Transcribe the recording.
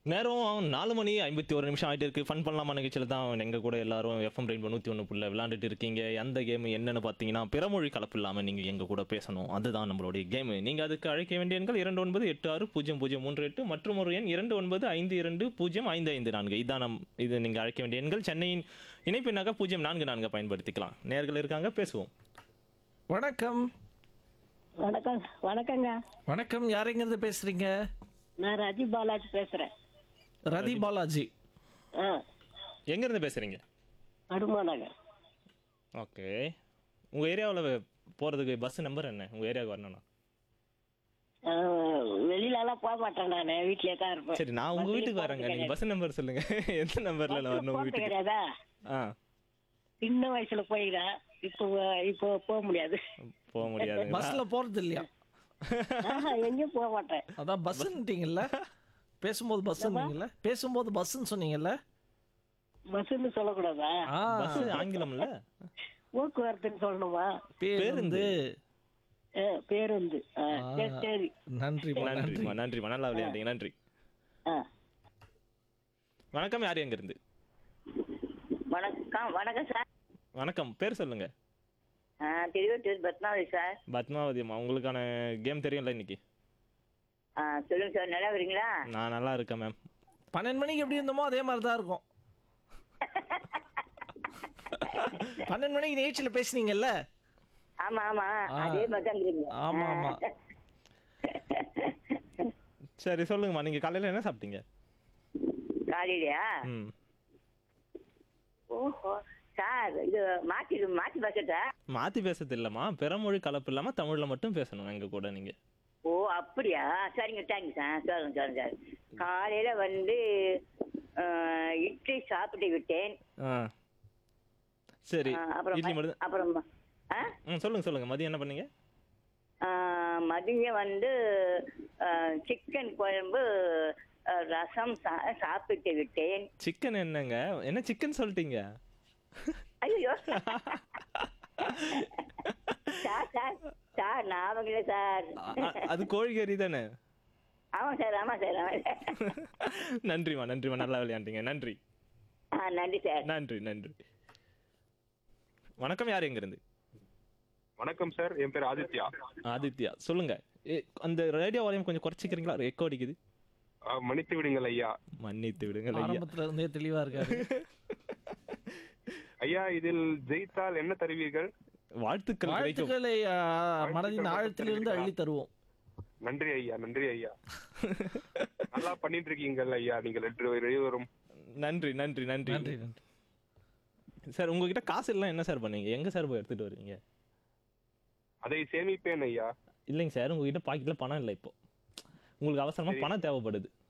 நேரம் நாலு மணி ஐம்பத்தி ஒரு நிமிஷம் ஆயிட்டு இருக்கு ஃபன் பண்ணலாமா நிகழ்ச்சியில் தான் எங்க கூட எல்லாரும் எஃப்எம் ரெயின் நூற்றி ஒன்று புள்ள விளையாண்டுட்டு இருக்கீங்க எந்த கேம் என்னன்னு பார்த்தீங்கன்னா பிறமொழி கலப்பு இல்லாமல் நீங்கள் எங்க கூட பேசணும் அதுதான் நம்மளுடைய கேம் நீங்கள் அதுக்கு அழைக்க வேண்டிய எண்கள் இரண்டு ஒன்பது எட்டு ஆறு பூஜ்ஜியம் பூஜ்ஜியம் மூன்று எட்டு மற்றும் ஒரு எண் இரண்டு ஒன்பது ஐந்து இரண்டு பூஜ்ஜியம் ஐந்து ஐந்து நான்கு இதான் நம் இது நீங்கள் அழைக்க வேண்டிய எண்கள் சென்னையின் இணைப்பினாக பூஜ்ஜியம் நான்கு நான்கு பயன்படுத்திக்கலாம் நேர்கள் இருக்காங்க பேசுவோம் வணக்கம் வணக்கம் வணக்கங்க வணக்கம் யாருங்கிறது பேசுறீங்க நான் ரஜி பாலாஜி பேசுறேன் ரதி பாலாஜி ஆ எங்கேருந்து பேசுகிறீங்க அடுமா நகர் ஓகே உங்கள் ஏரியாவில் போகிறதுக்கு பஸ் நம்பர் என்ன உங்கள் ஏரியாவுக்கு வரணும்னா ஆ, வெளியிலலாம் போக மாட்டேன் நான் வீட்டிலே தான் இருப்பேன் சரி நான் உங்க வீட்டுக்கு வரேங்க நீங்க பஸ் நம்பர் சொல்லுங்க எந்த நம்பர்ல நான் வரணும் உங்க போறது வீட்டுக்கு கிடையாதா ஆ சின்ன வயசுல போயிக்கிறேன் இப்போ இப்போ போக முடியாது போக முடியாதுங்க பஸ்ல போறது இல்லையா ஆஹா, எங்கேயும் போக மாட்டேன் அதான் பஸ்ன்னுட்டீங்கல்ல பேசும்போது பஸ்ன்னீங்கல்ல பேசும்போது பஸ்ன்னு சொன்னீங்கல்ல பஸ்ன்னு சொல்லக்கூடாதா ஆ பஸ் ஆங்கிலம்ல போக்குவரத்துன்னு சொல்லணுமா பேருந்து ஆ, பேருந்து ஆ, சரி சரி நன்றி நன்றி நன்றிம்மா நன்றிம்மா நல்லா விளையாண்டீங்க நன்றி ஆ வணக்கம் யார் எங்க இருந்து வணக்கம் வணக்கம் சார் வணக்கம் பேர் சொல்லுங்க ஆ, திருவட்டூர் பத்மாவதி சார் பத்மாவதி அம்மா உங்களுக்கான கேம் தெரியும்ல இன்னைக்கு ஆ, சொல்லுங்க சார் நல்லா வரீங்களா நான் நல்லா இருக்கேன் மேம் பன்னெண்டு மணிக்கு எப்படி இருந்தோமோ அதே மாதிரி தான் இருக்கும் பன்னெண்டு மணிக்கு நிகழ்ச்சியில பேசுனீங்கல்ல ஆமா ஆமா ஆ. அதே மாதிரி தான் இருக்கீங்க ஆமா ஆமா சரி சொல்லுங்கம்மா நீங்க காலையில என்ன சாப்பிட்டீங்க காலையிலயா ம் ஓஹோ சார் இது மாத்தி மாத்தி பேசட்டா மாத்தி பேசுறது இல்லம்மா பிறமொழி கலப்பு இல்லாம தமிழ்ல மட்டும் பேசணும் எங்க கூட நீங்க ஓ அப்படியா சரிங்க தேங்க்ஸ் சார் சொல்லுங்க சொல்லுங்க சார் காலையில வந்து ஆ, இட்லி சாப்பிட்டு விட்டேன் ஆ சரி ஆ, அப்புறம் இட்லி ம- மட்டும் அப்புறம் ஆ ம் சொல்லுங்க சொல்லுங்க மதியம் என்ன பண்ணீங்க ஆ, மதியம் வந்து சிக்கன் குழம்பு ஆ, ரசம் சா- சாப்பிட்டு விட்டேன் சிக்கன் என்னங்க என்ன சிக்கன் சொல்லிட்டீங்க ஐயோ சார் சார் சார் ஞாபகம் இல்லை சார் அ- அ- அது கோழிக்கறி தானே ஆமாம் சார் ஆமாம் சார் ஆமாம் சார் நன்றிம்மா நன்றிம்மா நல்லா விளையாண்டீங்க நன்றி ஆ நன்றி சார் நன்றி நன்றி வணக்கம் யார் எங்கிருந்து வணக்கம் சார் என் பேர் ஆதித்யா ஆதித்யா சொல்லுங்க ஏ, அந்த ரேடியோ வால்யூம் கொஞ்சம் குறைச்சிக்கிறீங்களா எக்கோ அடிக்குது அஹ், மன்னித்து விடுங்கள் ஐயா மன்னித்து விடுங்கள் ஐயா ஆரம்பத்துல இருந்தே தெளிவா இருக்காரு ஐயா இதில் ஜெயித்தால் என்ன தருவீர்கள் வாழ்த்துக்கள் கிடைக்கும் வாழ்த்துக்களை ஆ, மனதின் ஆழத்திலிருந்து அள்ளி தருவோம் நன்றி ஐயா நன்றி ஐயா நல்லா பண்ணிட்டு இருக்கீங்கள் ஐயா நீங்கள் ரெண்டு இருவரும் நன்றி நன்றி நன்றி நன்றி நன்றி சார் உங்ககிட்ட காசு எல்லாம் என்ன சார் பண்ணீங்க எங்க சார் போய் எடுத்துட்டு வருவீங்க அதை சேமிப்பேன் ஐயா இல்லைங்க சார் உங்ககிட்ட பாக்கெட்ல பணம் இல்லை இப்போ உங்களுக்கு அவசரமா பணம் தேவைப்படுது